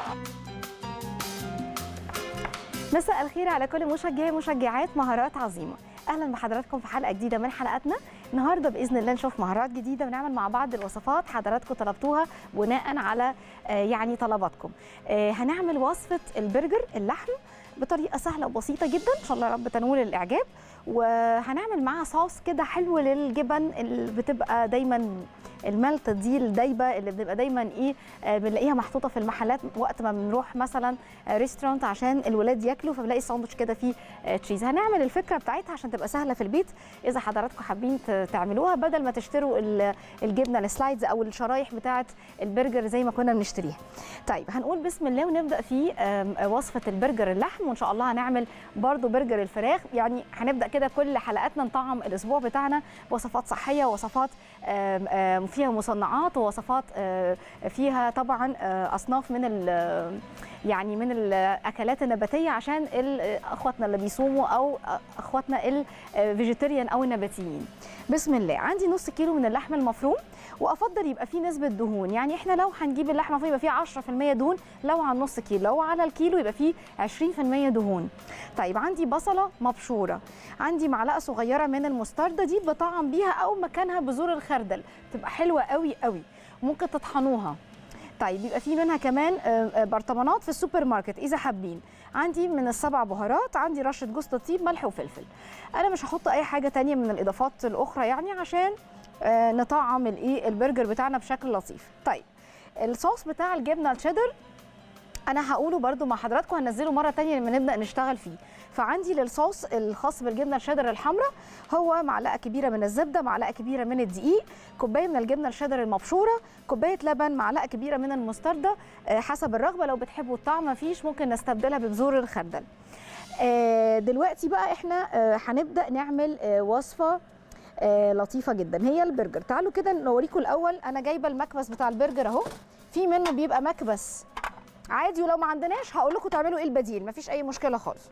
مساء الخير على كل مشجعي ومشجعات مهارات عظيمه اهلا بحضراتكم في حلقه جديده من حلقاتنا النهارده باذن الله نشوف مهارات جديده ونعمل مع بعض الوصفات حضراتكم طلبتوها بناء على آه، يعني طلباتكم آه، هنعمل وصفه البرجر اللحم بطريقه سهله وبسيطه جدا ان شاء الله يا رب تنول الاعجاب وهنعمل معاها صوص كده حلو للجبن اللي بتبقى دايما الملت دي الدايبه اللي بنبقى دايما ايه آه، بنلاقيها محطوطه في المحلات وقت ما بنروح مثلا آه، ريستورانت عشان الولاد ياكلوا فبنلاقي ساندوتش كده فيه آه، تشيز هنعمل الفكره بتاعتها عشان تبقى سهله في البيت اذا حضراتكم حابين ت- تعملوها بدل ما تشتروا ال- الجبنه السلايدز او الشرايح بتاعه البرجر زي ما كنا بنشتريها طيب هنقول بسم الله ونبدا في آم، آه، وصفه البرجر اللحم وان شاء الله هنعمل برضو برجر الفراخ يعني هنبدا كده كل حلقاتنا نطعم الاسبوع بتاعنا وصفات صحيه وصفات آم، آم، فيها مصنعات ووصفات آه، فيها طبعا آه، اصناف من ال- يعني من الاكلات النباتيه عشان ال- اخواتنا اللي بيصوموا او اخواتنا الفيجيتيريان او النباتيين بسم الله عندي نص كيلو من اللحم المفروم وافضل يبقى فيه نسبه دهون يعني احنا لو هنجيب اللحمه المفروم يبقى فيه 10% دهون لو على النص كيلو لو على الكيلو يبقى فيه 20% دهون طيب عندي بصله مبشوره عندي معلقه صغيره من المستردة دي بطعم بيها او مكانها بذور الخردل تبقى حلوه قوي قوي ممكن تطحنوها طيب يبقى في منها كمان آه، آه، برطمانات في السوبر ماركت اذا حابين عندي من السبع بهارات عندي رشه جوز الطيب ملح وفلفل انا مش هحط اي حاجه تانية من الاضافات الاخرى يعني عشان آه، نطعم الايه البرجر بتاعنا بشكل لطيف طيب الصوص بتاع الجبنه الشيدر انا هقوله برده مع حضراتكم هنزله مره تانية لما نبدا نشتغل فيه فعندي للصوص الخاص بالجبنه الشيدر الحمراء هو معلقه كبيره من الزبده معلقه كبيره من الدقيق كوبايه من الجبنه الشيدر المبشوره كوبايه لبن معلقه كبيره من المستردة آه، حسب الرغبه لو بتحبوا الطعم مفيش ممكن نستبدلها ببذور الخردل آه، دلوقتي بقى احنا آه، هنبدا نعمل آه، وصفه آه، لطيفه جدا هي البرجر تعالوا كده نوريكم الاول انا جايبه المكبس بتاع البرجر اهو في منه بيبقى مكبس عادي ولو ما عندناش هقول لكم تعملوا ايه البديل مفيش اي مشكله خالص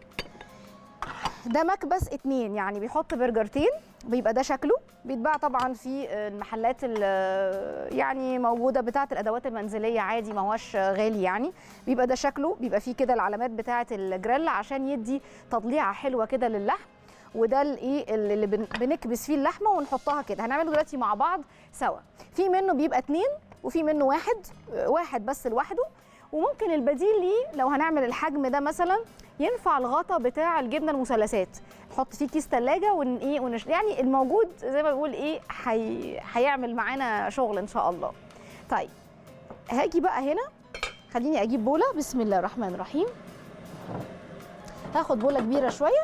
ده مكبس اتنين يعني بيحط برجرتين بيبقى ده شكله بيتباع طبعا في المحلات ال- يعني موجوده بتاعه الادوات المنزليه عادي ما هوش غالي يعني بيبقى ده شكله بيبقى فيه كده العلامات بتاعه الجريل عشان يدي تضليعه حلوه كده للحم وده الايه اللي بن- بنكبس فيه اللحمه ونحطها كده هنعمله دلوقتي مع بعض سوا في منه بيبقى اتنين وفي منه واحد واحد بس لوحده وممكن البديل ليه لو هنعمل الحجم ده مثلا ينفع الغطا بتاع الجبنه المثلثات نحط فيه كيس ثلاجه ون ايه ونش... يعني الموجود زي ما بنقول ايه حي... هيعمل معانا شغل ان شاء الله طيب هاجي بقى هنا خليني اجيب بوله بسم الله الرحمن الرحيم هاخد بوله كبيره شويه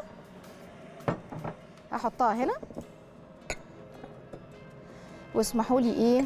هحطها هنا واسمحوا لي ايه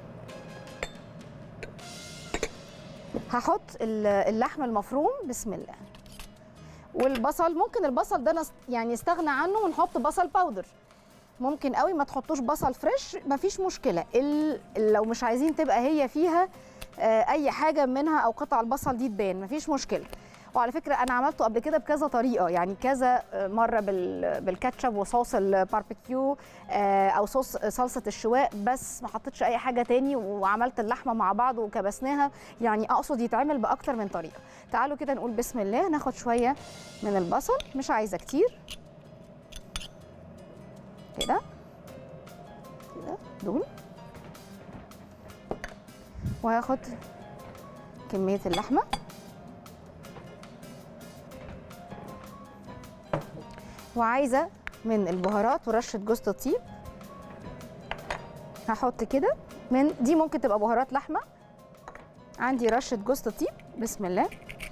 هحط ال- اللحم المفروم بسم الله والبصل ممكن البصل ده نس- يعني نستغنى عنه ونحط بصل باودر ممكن قوي ما تحطوش بصل فريش مفيش مشكله ال- لو مش عايزين تبقى هي فيها آه، اي حاجه منها او قطع البصل دي تبان مفيش مشكله وعلى فكره انا عملته قبل كده بكذا طريقه يعني كذا آه، مره بال- بالكاتشب وصوص الباربيكيو آه، او صوص صلصه الشواء بس ما حطيتش اي حاجه تاني وعملت اللحمه مع بعض وكبسناها يعني اقصد يتعمل باكتر من طريقه تعالوا كده نقول بسم الله ناخد شويه من البصل مش عايزه كتير كده كده دول وهاخد كميه اللحمه وعايزه من البهارات ورشه جوز الطيب هحط كده من دي ممكن تبقى بهارات لحمه عندي رشه جوز الطيب بسم الله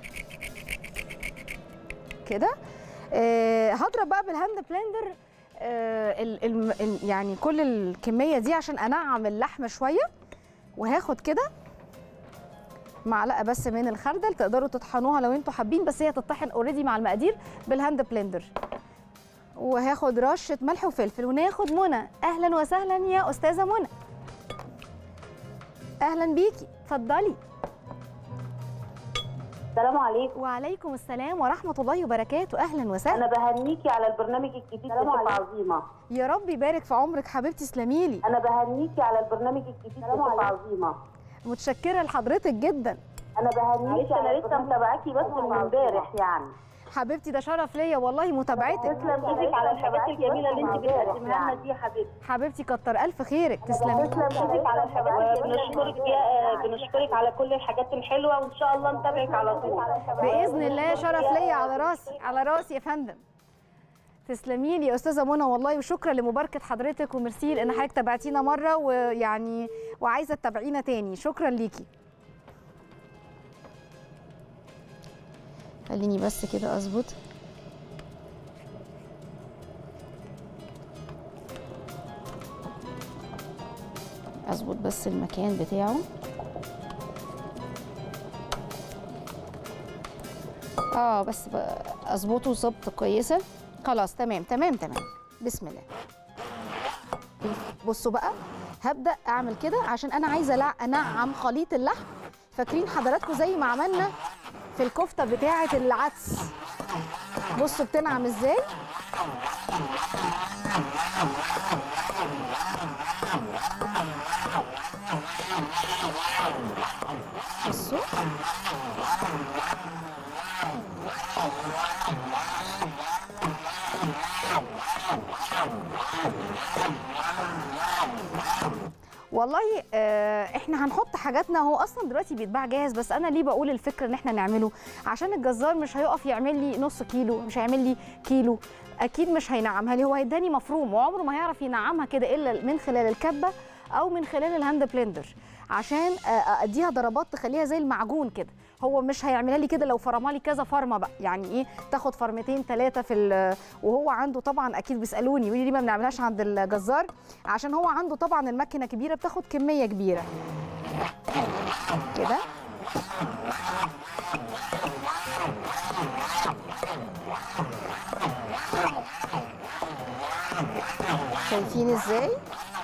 كده آه هضرب بقى بالهاند بلندر آه ال ال ال يعني كل الكميه دي عشان انعم اللحمه شويه وهاخد كده معلقه بس من الخردل تقدروا تطحنوها لو انتوا حابين بس هي تطحن اوريدي مع المقادير بالهاند بلندر وهاخد رشه ملح وفلفل وناخد منى اهلا وسهلا يا استاذه منى اهلا بيكي اتفضلي السلام عليكم وعليكم السلام ورحمه الله وبركاته اهلا وسهلا انا بهنيكي على البرنامج الجديد بصفه عظيمه يا رب يبارك في عمرك حبيبتي تسلمي لي انا بهنيكي على البرنامج الجديد بصفه عظيمه متشكره لحضرتك جدا انا بهنيكي انا لسه متابعاكي بس من امبارح يعني حبيبتي ده شرف ليا والله متابعتك تسلم ايدك على الحاجات الجميله اللي انت بتقدمها لنا دي يا حبيبتي حبيبتي كتر الف خيرك تسلمي تسلم ايدك على الحاجات بنشكرك يا بنشكرك على كل الحاجات الحلوه وان شاء الله نتابعك على طول باذن الله شرف ليا على راسي على راسي يا فندم تسلمي لي يا استاذه منى والله وشكرا لمباركه حضرتك وميرسي لان حضرتك تابعتينا مره ويعني وعايزه تتابعينا تاني شكرا ليكي خليني بس كده اظبط اظبط بس المكان بتاعه اه بس بقى اظبطه ظبط كويسه خلاص تمام تمام تمام بسم الله بصوا بقى هبدا اعمل كده عشان انا عايزه ألع- انعم خليط اللحم فاكرين حضراتكم زي ما عملنا في الكفته بتاعه العدس بصوا بتنعم ازاي بصوا والله آه، احنا هنحط حاجاتنا هو اصلا دلوقتي بيتباع جاهز بس انا ليه بقول الفكره ان احنا نعمله عشان الجزار مش هيقف يعمل لي نص كيلو مش هيعمل لي كيلو اكيد مش هينعمها لي هو هيداني مفروم وعمره ما هيعرف ينعمها كده الا من خلال الكبه او من خلال الهاند بلندر عشان آه، اديها ضربات تخليها زي المعجون كده هو مش هيعملها لي كده لو فرمها لي كذا فرمه بقى يعني ايه تاخد فرمتين ثلاثه في ال- وهو عنده طبعا اكيد بيسالوني يقولوا لي ليه ما بنعملهاش عند الجزار عشان هو عنده طبعا الماكينه كبيره بتاخد كميه كبيره كده شايفين ازاي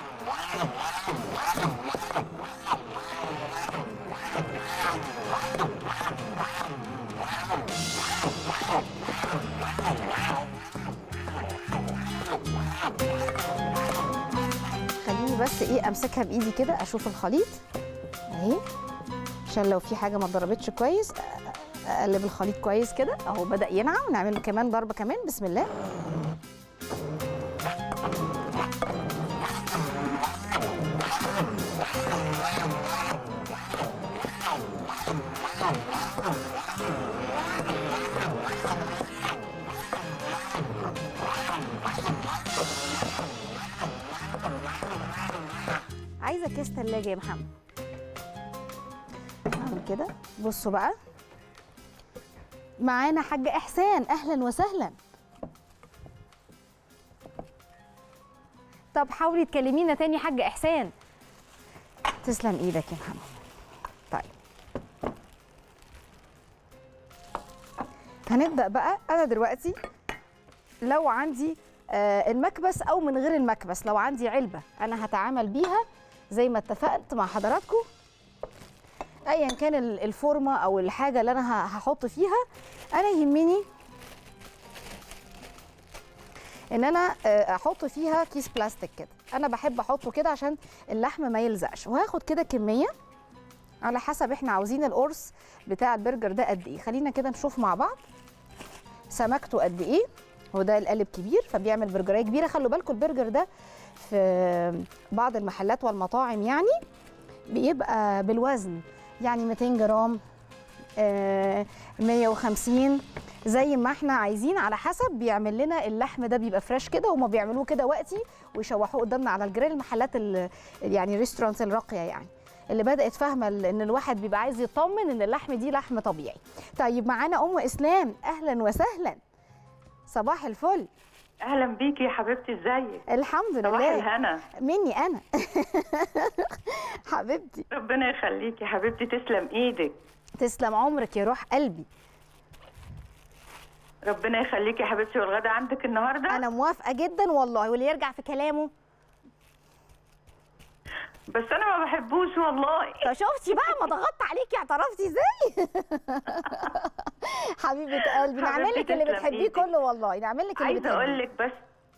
خليني بس ايه امسكها بايدي كده اشوف الخليط اهي عشان لو في حاجه ما اتضربتش كويس أ- اقلب الخليط كويس كده اهو بدا ينعم نعمل له كمان ضربه كمان بسم الله عايزه كيس تلاجة يا محمد اعمل كده بصوا بقى معانا حاج احسان اهلا وسهلا طب حاولي تكلمينا تاني حاج احسان تسلم ايدك يا محمد طيب هنبدا بقى انا دلوقتي لو عندي آه، المكبس او من غير المكبس لو عندي علبه انا هتعامل بيها زي ما اتفقت مع حضراتكم ايا كان ال- الفورمه او الحاجه اللي انا ه- هحط فيها انا يهمني ان انا آه، احط فيها كيس بلاستيك كده انا بحب احطه كده عشان اللحم ما يلزقش وهاخد كده كميه على حسب احنا عاوزين القرص بتاع البرجر ده قد ايه خلينا كده نشوف مع بعض سمكته قد ايه هو ده القالب كبير فبيعمل برجرايه كبيره خلوا بالكم البرجر ده في بعض المحلات والمطاعم يعني بيبقى بالوزن يعني 200 جرام آه، 150 زي ما احنا عايزين على حسب بيعمل لنا اللحم ده بيبقى فريش كده وما بيعملوه كده وقتي ويشوحوه قدامنا على الجريل المحلات ال- يعني ريستورانتس الراقيه يعني اللي بدات فاهمه ال- ان الواحد بيبقى عايز يطمن ان اللحم دي لحم طبيعي طيب معانا ام اسلام اهلا وسهلا صباح الفل اهلا بيكي يا حبيبتي ازيك الحمد صباح لله الهنا مني انا حبيبتي ربنا يخليكي يا حبيبتي تسلم ايدك تسلم عمرك يا روح قلبي ربنا يخليكي يا حبيبتي والغدا عندك النهارده انا موافقه جدا والله واللي يرجع في كلامه بس انا ما بحبوش والله فشفتي بقى ما ضغطت عليكي اعترفتي ازاي حبيبه قلبي نعمل لك اللي تسلم بتحبيه إيدك. كله والله نعمل لك اللي عايزه بتحبيه اقول لك بس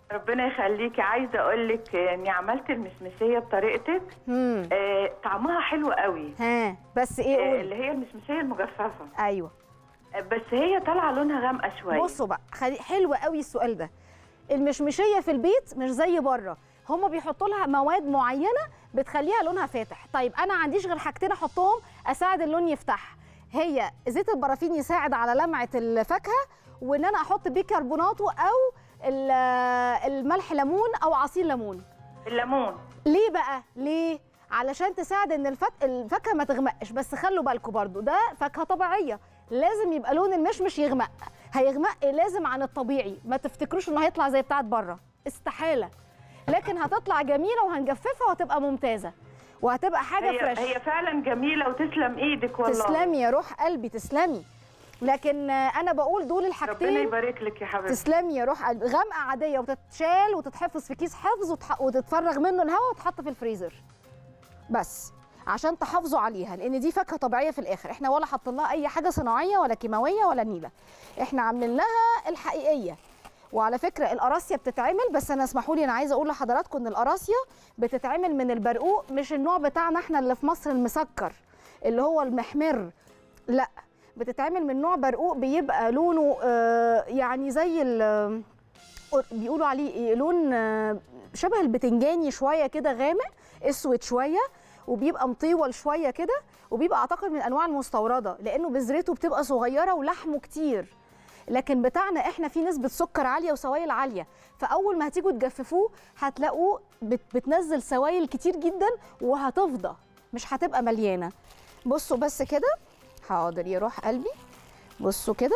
ربنا يخليكي عايزه اقول لك اني عملت المسمسيه بطريقتك امم آه، طعمها حلو قوي ها بس ايه آه، قول اللي هي المسمسيه المجففه ايوه آه، بس هي طالعه لونها غامقه شويه بصوا بقى خلي... حلو قوي السؤال ده المشمشيه في البيت مش زي بره هما بيحطوا لها مواد معينه بتخليها لونها فاتح طيب انا ما عنديش غير حاجتين احطهم اساعد اللون يفتح هي زيت البرافين يساعد على لمعه الفاكهه وان انا احط بيكربوناته او ال- الملح ليمون او عصير ليمون الليمون ليه بقى ليه علشان تساعد ان الفك... الفاكهه ما تغمقش بس خلوا بالكم برضو ده فاكهه طبيعيه لازم يبقى لون المشمش يغمق هيغمق لازم عن الطبيعي ما تفتكروش انه هيطلع زي بتاعت بره استحاله لكن هتطلع جميله وهنجففها وهتبقى ممتازه وهتبقى حاجه هي فريش هي فعلا جميله وتسلم ايدك والله تسلمي يا روح قلبي تسلمي لكن آه، انا بقول دول ربنا الحاجتين يبارك لك يا حبيبتي تسلمي يا روح قلبي غامقه عاديه وتتشال وتتحفظ في كيس حفظ وتح... وتتفرغ منه الهواء وتتحط في الفريزر بس عشان تحافظوا عليها لان دي فاكهه طبيعيه في الاخر احنا ولا حاطين لها اي حاجه صناعيه ولا كيماويه ولا نيله احنا عاملين لها الحقيقيه وعلى فكره القراصيه بتتعمل بس انا اسمحوا لي انا عايزه اقول لحضراتكم ان القراصيه بتتعمل من البرقوق مش النوع بتاعنا احنا اللي في مصر المسكر اللي هو المحمر لا بتتعمل من نوع برقوق بيبقى لونه آه، يعني زي ال- بيقولوا عليه ايه لون آه، شبه البتنجاني شويه كده غامق اسود شويه وبيبقى مطول شويه كده وبيبقى اعتقد من الانواع المستورده لانه بذرته بتبقى صغيره ولحمه كتير لكن بتاعنا احنا فيه نسبه سكر عاليه وسوائل عاليه فاول ما هتيجوا تجففوه هتلاقوه بت بتنزل سوائل كتير جدا وهتفضى مش هتبقى مليانه بصوا بس كده حاضر يروح قلبي بصوا كده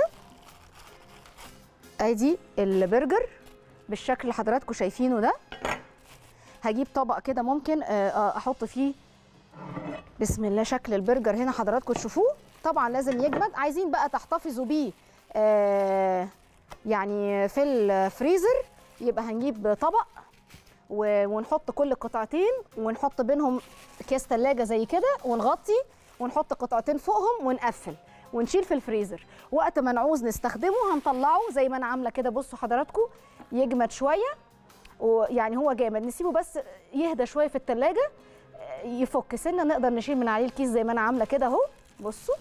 ادي البرجر بالشكل اللي حضراتكم شايفينه ده هجيب طبق كده ممكن آه، آه، احط فيه بسم الله شكل البرجر هنا حضراتكم تشوفوه طبعا لازم يجمد عايزين بقى تحتفظوا بيه آه، يعني في الفريزر يبقى هنجيب طبق و- ونحط كل قطعتين ونحط بينهم اكياس ثلاجه زي كده ونغطي ونحط قطعتين فوقهم ونقفل ونشيل في الفريزر وقت ما نعوز نستخدمه هنطلعه زي ما انا عامله كده بصوا حضراتكم يجمد شويه ويعني هو جامد نسيبه بس يهدى شويه في التلاجة يفك سنه نقدر نشيل من عليه الكيس زي ما انا عامله كده اهو بصوا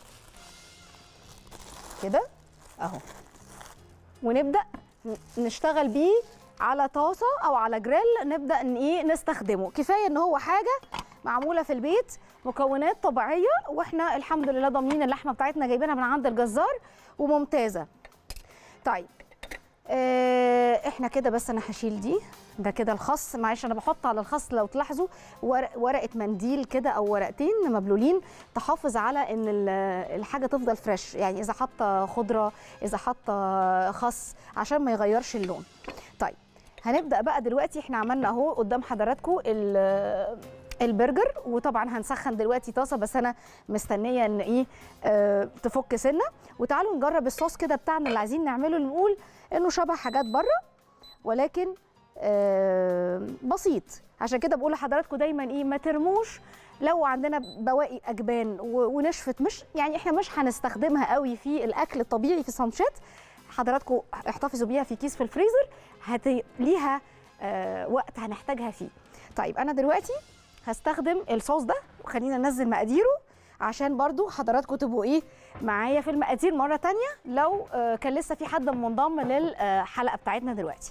كده اهو ونبدا ن- نشتغل بيه على طاسه او على جريل نبدا ان ايه نستخدمه كفايه ان هو حاجه معموله في البيت مكونات طبيعيه واحنا الحمد لله ضامنين اللحمه بتاعتنا جايبينها من عند الجزار وممتازه طيب آه احنا كده بس انا هشيل دي ده كده الخس معلش انا بحط على الخس لو تلاحظوا ورق ورقه منديل كده او ورقتين مبلولين تحافظ على ان ال- الحاجه تفضل فريش يعني اذا حاطه خضره اذا حاطه خس عشان ما يغيرش اللون طيب هنبدا بقى دلوقتي احنا عملنا اهو قدام حضراتكم ال- البرجر وطبعا هنسخن دلوقتي طاسه بس انا مستنيه ان ايه آه تفك سنه وتعالوا نجرب الصوص كده بتاعنا اللي عايزين نعمله نقول انه شبه حاجات بره ولكن آه بسيط عشان كده بقول لحضراتكم دايما ايه ما ترموش لو عندنا بواقي اجبان و- ونشفت مش يعني احنا مش هنستخدمها قوي في الاكل الطبيعي في الساندوتشات حضراتكم احتفظوا بيها في كيس في الفريزر هت... ليها آه وقت هنحتاجها فيه طيب انا دلوقتي هستخدم الصوص ده وخلينا ننزل مقاديره عشان برضو حضراتكم تبقوا ايه معايا في المقادير مره تانية لو آه كان لسه في حد منضم للحلقه بتاعتنا دلوقتي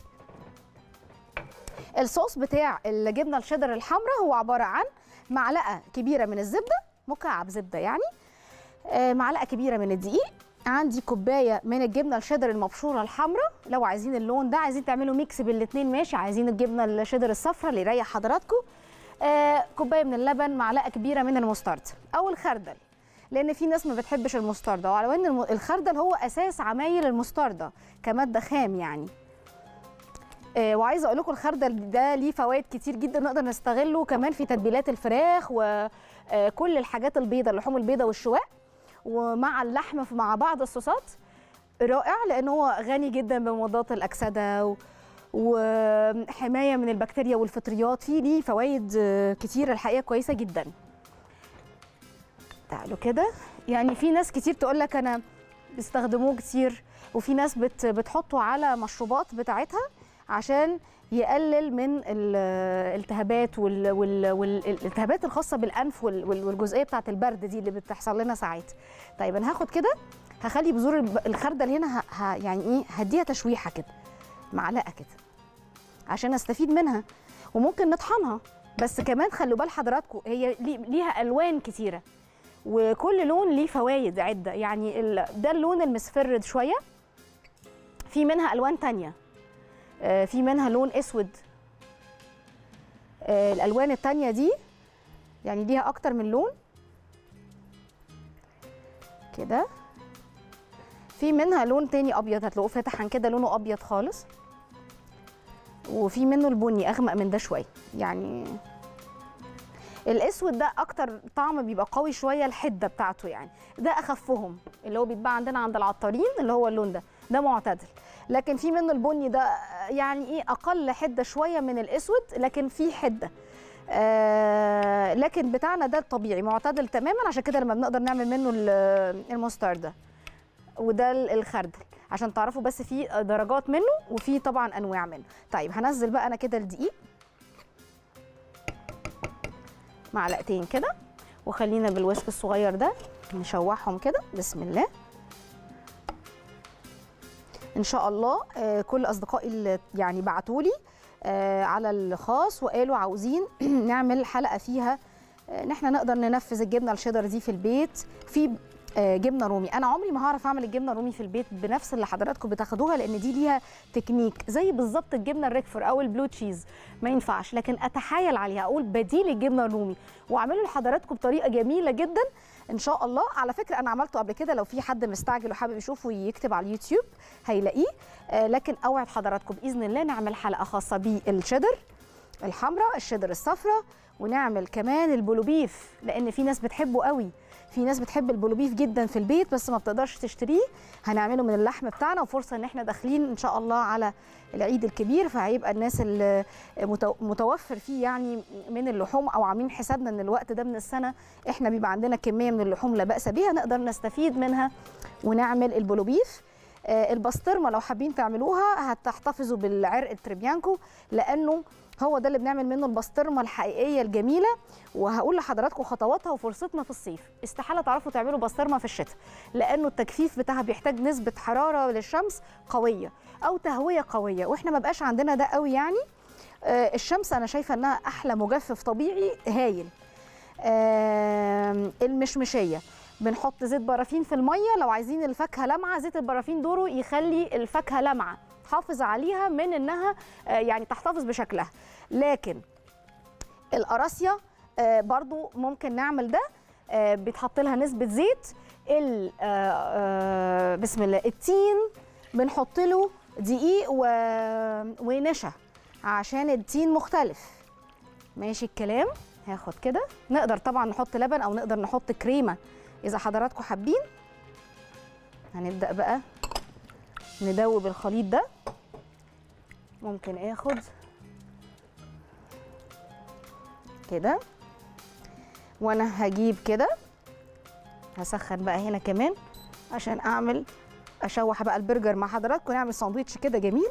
الصوص بتاع الجبنه الشيدر الحمراء هو عباره عن معلقه كبيره من الزبده مكعب زبده يعني آه، معلقه كبيره من الدقيق عندي كوبايه من الجبنه الشيدر المبشوره الحمراء لو عايزين اللون ده عايزين تعملوا ميكس بالاثنين ماشي عايزين الجبنه الشيدر الصفراء اللي يريح حضراتكم آه، كوبايه من اللبن معلقه كبيره من المسترد او الخردل لان في ناس ما بتحبش المستردة وعلى ان الم- الخردل هو اساس عمايل المستردة كماده خام يعني آه، وعايزه اقول لكم الخردل ده ليه فوائد كتير جدا نقدر نستغله كمان في تتبيلات الفراخ وكل الحاجات البيضاء اللحوم البيضاء والشواء ومع اللحمه مع بعض الصوصات رائع لان هو غني جدا بمضادات الاكسده و... وحمايه من البكتيريا والفطريات فيه ليه فوائد آه، كتير الحقيقه كويسه جدا تعالوا كده يعني في ناس كتير تقول لك انا بيستخدموه كتير وفي ناس بت بتحطه على مشروبات بتاعتها عشان يقلل من الالتهابات وال- وال- والالتهابات الخاصه بالانف وال- وال- والجزئيه بتاعه البرد دي اللي بتحصل لنا ساعات طيب انا هاخد كده هخلي بذور الب- الخردل هنا ه... ه... يعني ايه هديها تشويحه كده معلقه كده عشان استفيد منها وممكن نطحنها بس كمان خلوا بال حضراتكم هي لي- ليها الوان كتيره وكل لون ليه فوائد عده يعني ال... ده اللون المسفرد شويه في منها الوان تانية آه، في منها لون اسود آه، الالوان التانية دي يعني ليها اكتر من لون كده في منها لون تاني ابيض هتلاقوه فاتح عن كده لونه ابيض خالص وفي منه البني اغمق من ده شويه يعني الاسود ده اكتر طعم بيبقى قوي شويه الحده بتاعته يعني ده اخفهم اللي هو بيتباع عندنا عند العطارين اللي هو اللون ده ده معتدل لكن في منه البني ده يعني ايه اقل حده شويه من الاسود لكن في حده آه لكن بتاعنا ده الطبيعي معتدل تماما عشان كده لما بنقدر نعمل منه ال- المستردة وده ال- الخردل عشان تعرفوا بس في درجات منه وفي طبعا انواع منه طيب هنزل بقى انا كده الدقيق معلقتين كده وخلينا بالويسك الصغير ده نشوحهم كده بسم الله ان شاء الله آه، كل اصدقائي اللي يعني بعتوا لي على الخاص وقالوا عاوزين نعمل حلقه فيها آه، ان احنا نقدر ننفذ الجبنه الشيدر دي في البيت في آه، جبنه رومي انا عمري ما هعرف اعمل الجبنه الرومي في البيت بنفس اللي حضراتكم بتاخدوها لان دي ليها تكنيك زي بالظبط الجبنه الريكفور او البلو تشيز ما ينفعش لكن اتحايل عليها اقول بديل الجبنه الرومي واعمله لحضراتكم بطريقه جميله جدا ان شاء الله على فكره انا عملته قبل كده لو في حد مستعجل وحابب يشوفه يكتب على اليوتيوب هيلاقيه آه، لكن اوعد حضراتكم باذن الله نعمل حلقه خاصه بالشيدر الحمراء الشيدر الصفراء ونعمل كمان البولوبيف لان في ناس بتحبه قوي في ناس بتحب البولوبيف جدا في البيت بس ما بتقدرش تشتريه هنعمله من اللحم بتاعنا وفرصه ان احنا داخلين ان شاء الله على العيد الكبير فهيبقى الناس اللي متو- متوفر فيه يعني من اللحوم او عاملين حسابنا ان الوقت ده من السنه احنا بيبقى عندنا كميه من اللحوم لا باس بها نقدر نستفيد منها ونعمل البولوبيف آه، البسطرمه لو حابين تعملوها هتحتفظوا بالعرق التريبيانكو لانه هو ده اللي بنعمل منه البسطرمه الحقيقيه الجميله وهقول لحضراتكم خطواتها وفرصتنا في الصيف استحاله تعرفوا تعملوا بسطرمه في الشتاء لانه التجفيف بتاعها بيحتاج نسبه حراره للشمس قويه او تهويه قويه واحنا ما بقاش عندنا ده قوي يعني آه، الشمس انا شايفه انها احلى مجفف طبيعي هايل آم، المشمشيه بنحط زيت برافين في الميه لو عايزين الفاكهه لمعه زيت البرافين دوره يخلي الفاكهه لمعه حافظ عليها من انها آه، يعني تحتفظ بشكلها لكن القراصيه آه، برضو ممكن نعمل ده آه، بيتحط لها نسبه زيت ال- آه، آه، بسم الله التين بنحط له دقيق و... ونشا عشان التين مختلف ماشي الكلام هاخد كده نقدر طبعا نحط لبن او نقدر نحط كريمه اذا حضراتكم حابين هنبدا بقى ندوب الخليط ده ممكن اخد كده وانا هجيب كده هسخن بقى هنا كمان عشان اعمل اشوح بقى البرجر مع حضراتكم نعمل ساندويتش كده جميل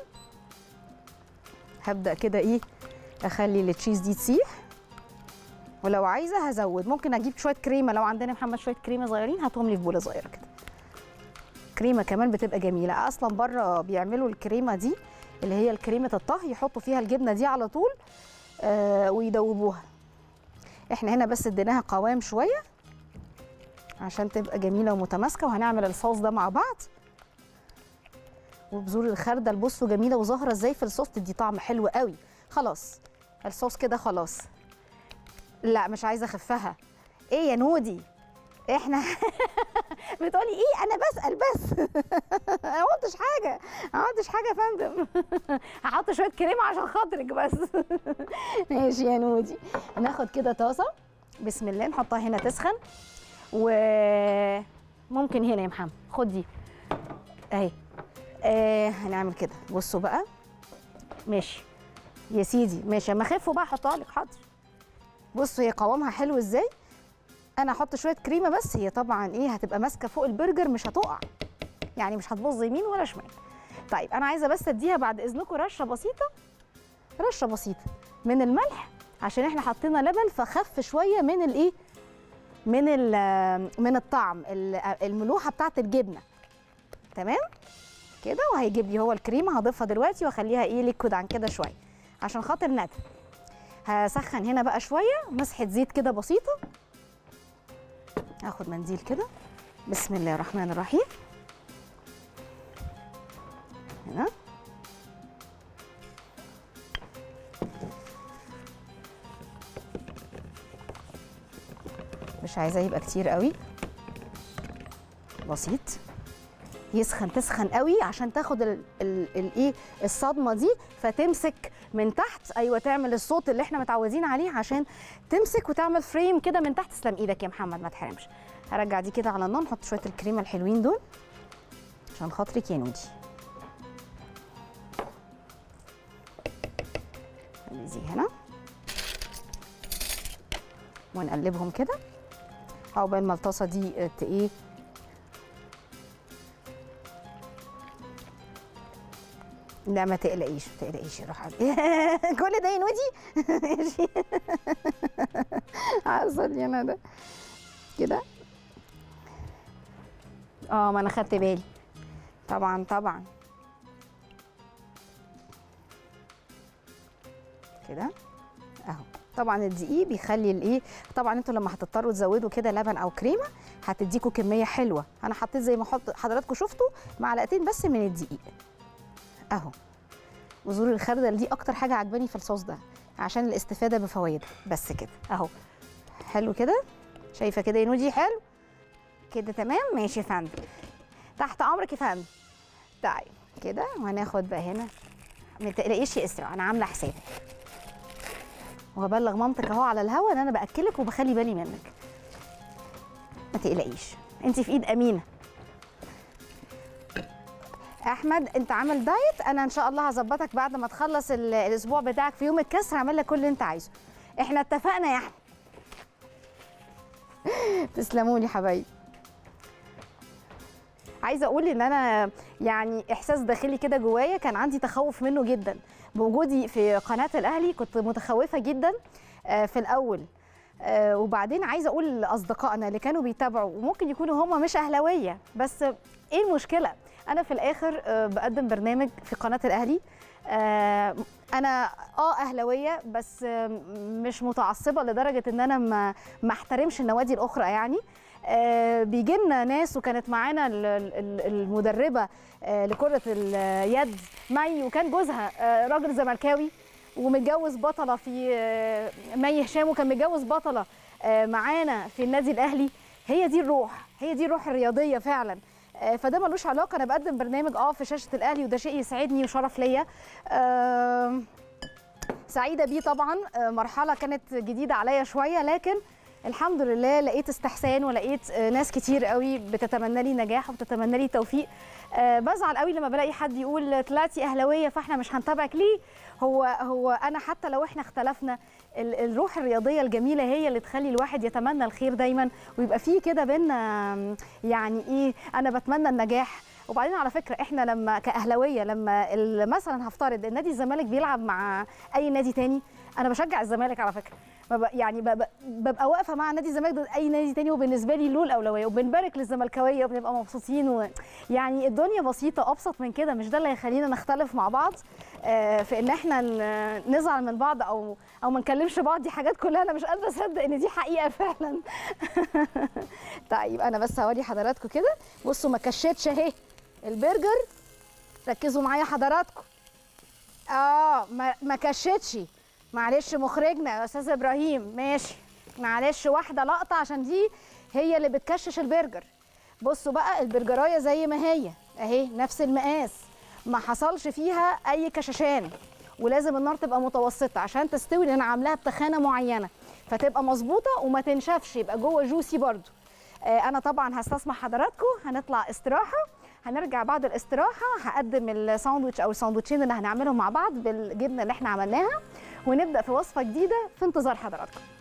هبدا كده ايه اخلي التشيز دي تسيح ولو عايزه هزود ممكن اجيب شويه كريمه لو عندنا محمد شويه كريمه صغيرين هاتهم لي في بوله صغيره كده كريمه كمان بتبقى جميله اصلا بره بيعملوا الكريمه دي اللي هي الكريمه الطهي يحطوا فيها الجبنه دي على طول آه ويدوبوها احنا هنا بس اديناها قوام شويه عشان تبقى جميله ومتماسكه وهنعمل الصوص ده مع بعض وبذور الخردل بصوا جميله وظاهره ازاي في الصوص تدي طعم حلو قوي خلاص الصوص كده خلاص لا مش عايزه اخفها ايه يا نودي احنا بتقولي ايه انا بسال بس ما قلتش حاجه ما قلتش حاجه يا فندم هحط شويه كريمه عشان خاطرك بس ماشي يا نودي ناخد كده طاسه بسم الله نحطها هنا تسخن وممكن هنا يا محمد خد دي اهي آه هنعمل كده بصوا بقى ماشي يا سيدي ماشي اما اخفه بقى احطها لك حاضر بصوا هي قوامها حلو ازاي انا احط شويه كريمه بس هي طبعا ايه هتبقى ماسكه فوق البرجر مش هتقع يعني مش هتبوظ يمين ولا شمال طيب انا عايزه بس اديها بعد اذنكم رشه بسيطه رشه بسيطه من الملح عشان احنا حطينا لبن فخف شويه من الايه من ال- من الطعم ال- الملوحه بتاعت الجبنه تمام كده وهيجيب لي هو الكريمه هضيفها دلوقتي واخليها ايه ليكويد عن كده شويه عشان خاطر ندى هسخن هنا بقى شويه مسحه زيت كده بسيطه هاخد منديل كده بسم الله الرحمن الرحيم هنا مش عايزاه يبقى كتير قوي بسيط يسخن تسخن قوي عشان تاخد ال- ال- الايه الصدمه دي فتمسك من تحت ايوه تعمل الصوت اللي احنا متعودين عليه عشان تمسك وتعمل فريم كده من تحت تسلم ايدك يا محمد ما تحرمش هرجع دي كده على النار نحط شويه الكريمه الحلوين دول عشان خاطرك يا نودي خلي دي هنا ونقلبهم كده عقبال ما الطاسه دي آه، ت- ايه لا ما تقلقيش ما تقلقيش روح على- كل ده يا نودي ماشي عسل يا ندى كده اه ما انا خدت بالي طبعا طبعا كده اهو طبعا الدقيق بيخلي الايه طبعا انتوا لما هتضطروا تزودوا كده لبن او كريمه هتديكوا كميه حلوه انا حطيت زي ما حط حضراتكم شفتوا معلقتين بس من الدقيق اهو بذور الخردل دي اكتر حاجه عجباني في الصوص ده عشان الاستفاده بفوائدها بس كده اهو حلو كده شايفه كده يا نودي حلو كده تمام ماشي يا فندم تحت امرك يا فندم طيب كده وهناخد بقى هنا ما تقلقيش يا اسراء انا عامله حسابك وهبلغ مامتك اهو على الهوا ان انا باكلك وبخلي بالي منك ما تقلقيش انت في ايد امينه احمد انت عامل دايت انا ان شاء الله هظبطك بعد ما تخلص ال- الاسبوع بتاعك في يوم الكسر هعمل لك كل اللي انت عايزه احنا اتفقنا يا احمد تسلموا لي حبايبي عايزه اقول ان انا يعني احساس داخلي كده جوايا كان عندي تخوف منه جدا بوجودي في قناه الاهلي كنت متخوفه جدا آه، في الاول آه، وبعدين عايزه اقول لاصدقائنا اللي كانوا بيتابعوا وممكن يكونوا هم مش اهلاويه بس ايه المشكله انا في الاخر آه، بقدم برنامج في قناه الاهلي آه، انا اه اهلاويه بس آه، مش متعصبه لدرجه ان انا ما ما احترمش النوادي الاخرى يعني آه، بيجي لنا ناس وكانت معانا ال- ال- المدربه آه، لكره اليد مي وكان جوزها آه، راجل زملكاوي ومتجوز بطله في آه، مي هشام وكان متجوز بطله آه، معانا في النادي الاهلي هي دي الروح هي دي الروح الرياضيه فعلا آه، فده ملوش علاقه انا بقدم برنامج اه في شاشه الاهلي وده شيء يسعدني وشرف ليا آم، سعيده بيه طبعا آه، مرحله كانت جديده عليا شويه لكن الحمد لله لقيت استحسان ولقيت آه، ناس كتير قوي بتتمنى لي نجاح وبتتمنى لي توفيق آه، بزعل قوي لما بلاقي حد يقول طلعتي اهلاويه فاحنا مش هنتابعك ليه هو هو انا حتى لو احنا اختلفنا ال- الروح الرياضيه الجميله هي اللي تخلي الواحد يتمنى الخير دايما ويبقى فيه كده بينا آم، يعني ايه انا بتمنى النجاح وبعدين على فكره احنا لما كاهلاويه لما ال- مثلا هفترض ان نادي الزمالك بيلعب مع اي نادي تاني انا بشجع الزمالك على فكره ببقى يعني ببقى, ببقى واقفه مع نادي الزمالك ضد اي نادي تاني وبالنسبه لي له الاولويه وبنبارك للزملكاويه وبنبقى مبسوطين و... يعني الدنيا بسيطه ابسط من كده مش ده اللي هيخلينا نختلف مع بعض آه، في ان احنا ن- نزعل من بعض او او ما نكلمش بعض دي حاجات كلها انا مش قادره اصدق ان دي حقيقه فعلا طيب انا بس هوري حضراتكم كده بصوا ما كشتش اهي البرجر ركزوا معايا حضراتكم اه ما ما كشتش معلش مخرجنا يا استاذ ابراهيم ماشي معلش واحده لقطه عشان دي هي اللي بتكشش البرجر بصوا بقى البرجرايه زي ما هي اهي نفس المقاس ما حصلش فيها اي كششان ولازم النار تبقى متوسطه عشان تستوي لان انا عاملاها بتخانه معينه فتبقى مظبوطه وما تنشفش يبقى جوه جوسي برده آه انا طبعا هستسمح حضراتكم هنطلع استراحه هنرجع بعد الاستراحه هقدم الساندوتش او الساندوتشين اللي هنعملهم مع بعض بالجبنه اللي احنا عملناها ونبدا في وصفه جديده في انتظار حضراتكم